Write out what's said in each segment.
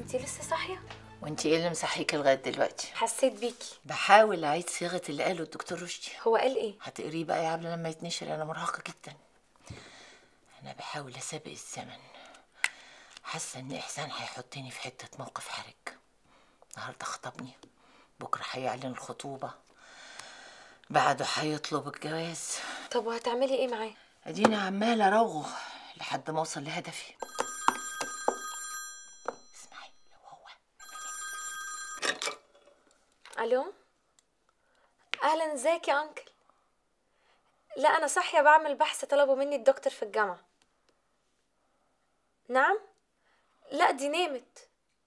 انت لسه صاحيه وانت ايه اللي مصحيك لغايه دلوقتي حسيت بيكي بحاول اعيد صياغه اللي قاله الدكتور رشدي هو قال ايه هتقريه بقى يا عبله لما يتنشر انا مرهقه جدا انا بحاول اسابق الزمن حاسه ان احسان هيحطني في حته موقف حرج النهارده خطبني بكره هيعلن الخطوبه بعده هيطلب الجواز طب وهتعملي ايه معاه اديني عماله اراوغه لحد ما اوصل لهدفي اسمعي لو هو الو اهلا ازيك يا انكل لا انا صاحيه بعمل بحث طلبوا مني الدكتور في الجامعه نعم لا دي نامت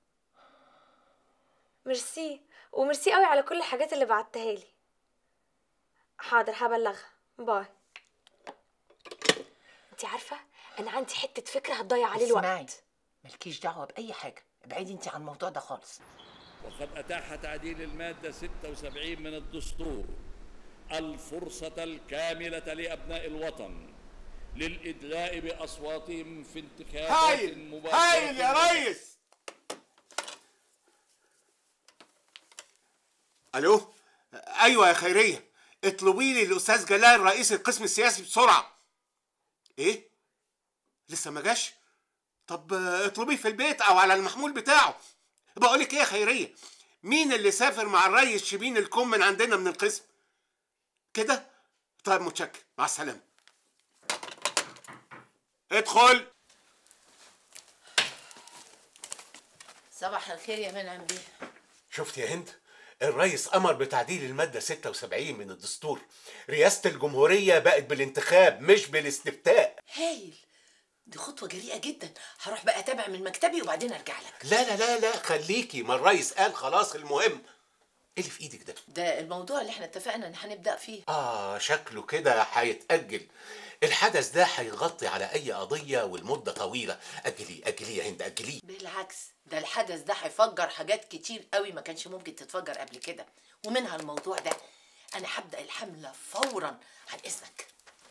ميرسي وميرسي قوي على كل الحاجات اللي بعتها لي حاضر هبلغها باي انت عارفه انا عندي حته فكره هتضيع عليه اسمعي الوقت مالكيش دعوه باي حاجه ابعدي انت عن الموضوع ده خالص وقد أتاح تعديل المادة 76 من الدستور الفرصة الكاملة لأبناء الوطن للإدلاء بأصواتهم في انتخابات هايل مباشرة هايل يا ريس الو ايوه يا خيريه اطلبي لي الاستاذ جلال رئيس القسم السياسي بسرعه ايه لسه ما جاش طب آه، اطلبيه في البيت او على المحمول بتاعه بقول لك ايه يا خيريه مين اللي سافر مع الريس شبين الكم من عندنا من القسم كده طيب متشكر مع السلامه ادخل صباح الخير يا منعم بيه شفت يا هند الرئيس امر بتعديل الماده 76 من الدستور رئاسه الجمهوريه بقت بالانتخاب مش بالاستفتاء هايل دي خطوه جريئه جدا هروح بقى اتابع من مكتبي وبعدين ارجع لك لا لا لا لا خليكي ما الرئيس قال خلاص المهم ايه اللي في ايدك ده ده الموضوع اللي احنا اتفقنا ان هنبدا فيه اه شكله كده هيتاجل الحدث ده هيغطي على اي قضيه والمده طويله اجليه اجليه يا هند اجليه بالعكس ده الحدث ده هيفجر حاجات كتير قوي ما كانش ممكن تتفجر قبل كده ومنها الموضوع ده انا هبدا الحمله فورا عن اذنك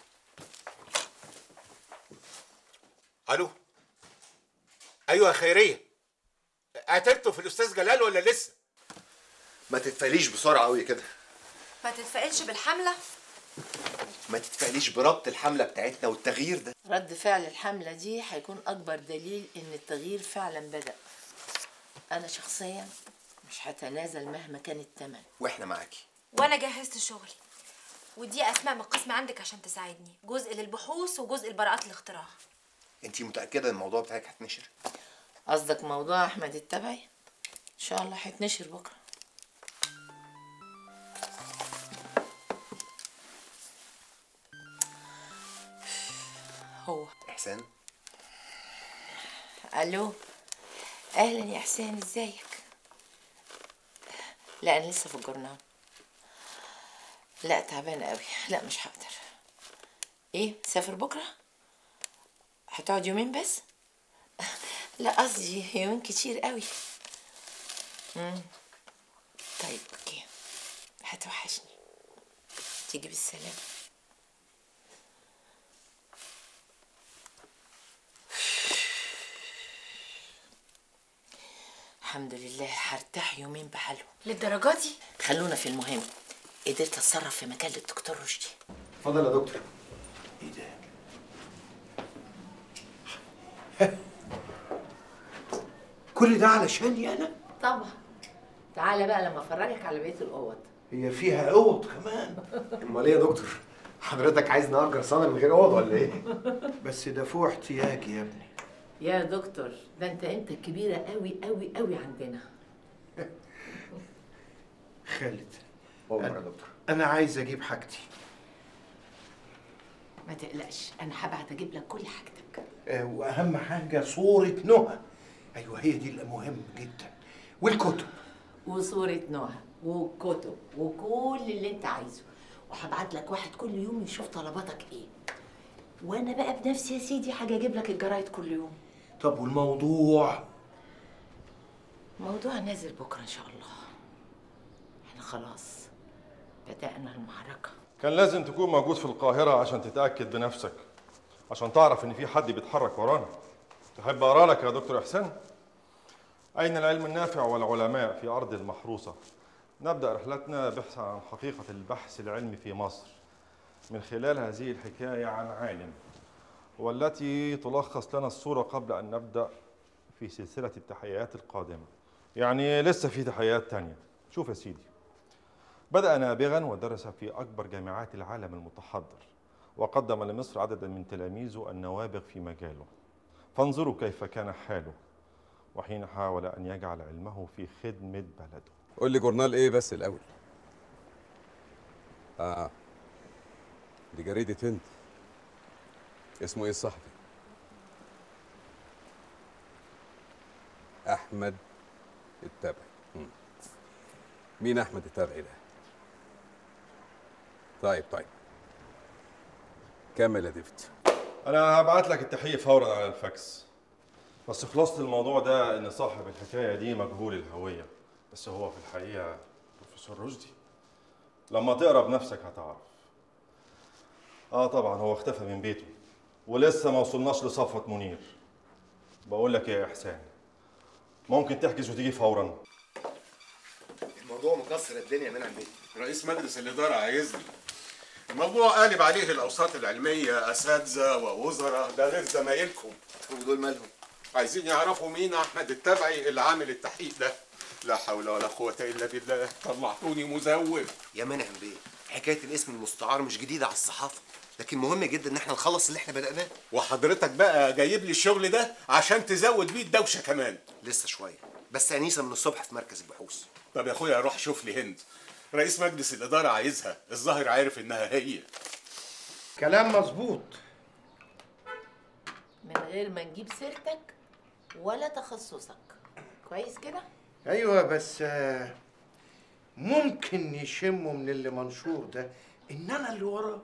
الو ايوه يا خيريه قتلته في الاستاذ جلال ولا لسه ما تتفائليش بسرعه قوي كده ما تتفائلش بالحمله ما تتفائليش بربط الحمله بتاعتنا والتغيير ده رد فعل الحمله دي هيكون اكبر دليل ان التغيير فعلا بدا انا شخصيا مش هتنازل مهما كان الثمن واحنا معاكي وانا جهزت شغلي ودي اسماء من القسم عندك عشان تساعدني جزء للبحوث وجزء لبراءات الاختراع انتي متاكده ان الموضوع بتاعك هتنشر قصدك موضوع احمد التبعي ان شاء الله هيتنشر بكره هو احسان الو اهلا يا حسين ازيك لا انا لسه في الجورنال لا تعبانه قوي لا مش هقدر ايه تسافر بكره هتقعد يومين بس لا قصدي يومين كتير قوي امم طيب اوكي هتوحشني تيجي بالسلامه الحمد لله هرتاح يومين بحالهم للدرجه دي خلونا في المهم قدرت اتصرف في مكان للدكتور رشدي اتفضل يا دكتور ايه ده كل ده علشاني انا طبعا تعالى بقى لما افرجك على بقيه الاوض هي فيها اوض كمان امال ايه يا دكتور حضرتك عايز نأجر صالة من غير اوض ولا ايه بس ده فوق احتياجي يا ابني يا دكتور ده انت انت كبيره قوي قوي قوي عندنا خالد عمر يا دكتور انا عايز اجيب حاجتي ما تقلقش انا هبعت اجيب لك كل حاجتك آه، واهم حاجه صوره نهى ايوه هي دي المهم جدا والكتب وصوره نهى وكتب وكل اللي انت عايزه وهبعت لك واحد كل يوم يشوف طلباتك ايه وانا بقى بنفسي يا سيدي حاجه اجيب لك الجرايد كل يوم طب والموضوع موضوع نازل بكره ان شاء الله احنا خلاص بدأنا المعركه كان لازم تكون موجود في القاهرة عشان تتأكد بنفسك عشان تعرف إن في حد بيتحرك ورانا تحب أقرأ لك يا دكتور إحسان؟ أين العلم النافع والعلماء في أرض المحروسة؟ نبدأ رحلتنا بحثا عن حقيقة البحث العلمي في مصر من خلال هذه الحكاية عن عالم والتي تلخص لنا الصورة قبل أن نبدأ في سلسلة التحيات القادمة يعني لسه في تحيات تانية شوف يا سيدي بدأ نابغا ودرس في أكبر جامعات العالم المتحضر وقدم لمصر عددا من تلاميذه النوابغ في مجاله فانظروا كيف كان حاله وحين حاول أن يجعل علمه في خدمة بلده قول لي جورنال ايه بس الاول اه دي جريدة هند اسمه ايه الصحفي احمد التبعي مم. مين احمد التبعي ده طيب طيب كمل يا ديفيد أنا هبعت لك التحقيق فورا على الفاكس بس خلاصة الموضوع ده إن صاحب الحكاية دي مجهول الهوية بس هو في الحقيقة بروفيسور رشدي لما تقرا بنفسك هتعرف اه طبعا هو اختفى من بيته ولسه ما وصلناش لصفوة منير بقول لك يا احسان ممكن تحجز وتيجي فورا الموضوع مكسر الدنيا من عندنا رئيس مجلس الإدارة عايزني الموضوع قالب عليه الأوساط العلمية أساتذة ووزراء ده غير زمايلكم ودول مالهم عايزين يعرفوا مين أحمد التبعي اللي عامل التحقيق ده لا حول ولا قوة إلا بالله طلعتوني مزور يا منعم بيه حكايه الاسم المستعار مش جديده على الصحافه لكن مهم جدا ان احنا نخلص اللي احنا بدأناه وحضرتك بقى جايب لي الشغل ده عشان تزود بيه الدوشة كمان لسه شويه بس انيسه من الصبح في مركز البحوث طب يا أخويا روح شوف لي هند رئيس مجلس الإدارة عايزها الظاهر عارف إنها هي كلام مظبوط من غير ما نجيب سيرتك ولا تخصصك كويس كده ايوه بس آه، ممكن يشموا من اللي منشور ده ان انا اللي وراه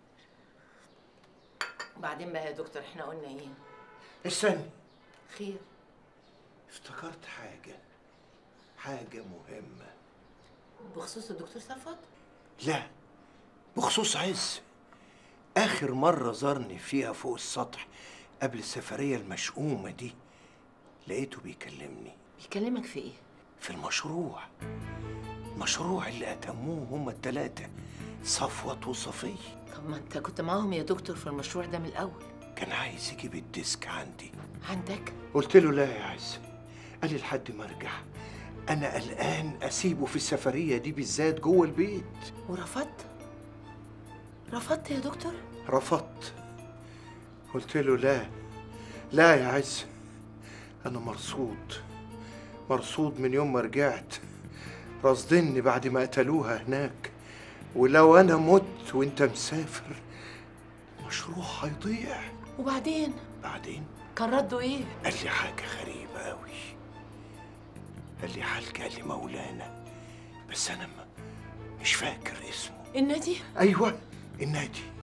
وبعدين بقى يا دكتور احنا قلنا ايه استني خير افتكرت حاجه حاجه مهمه بخصوص الدكتور صفوت لا بخصوص عز اخر مره زارني فيها فوق السطح قبل السفريه المشؤومه دي لقيته بيكلمني بيكلمك في ايه في المشروع المشروع اللي أتموه هما التلاتة صفوت وصفية طب ما انت كنت معاهم يا دكتور في المشروع ده من الاول كان عايز يجيب الديسك عندي عندك قلت له لا يا عز قال لي لحد ما ارجع انا قلقان اسيبه في السفريه دي بالذات جوه البيت ورفضت رفضت يا دكتور رفضت قلت له لا لا يا عز انا مرصود مرصود من يوم ما رجعت راصدني بعد ما قتلوها هناك ولو انا مت وانت مسافر المشروع هيضيع وبعدين بعدين كان رده ايه قال لي حاجة غريبة أوي قال لي حالك قال لي مولانا بس أنا ما مش فاكر اسمه النادي أيوة النادي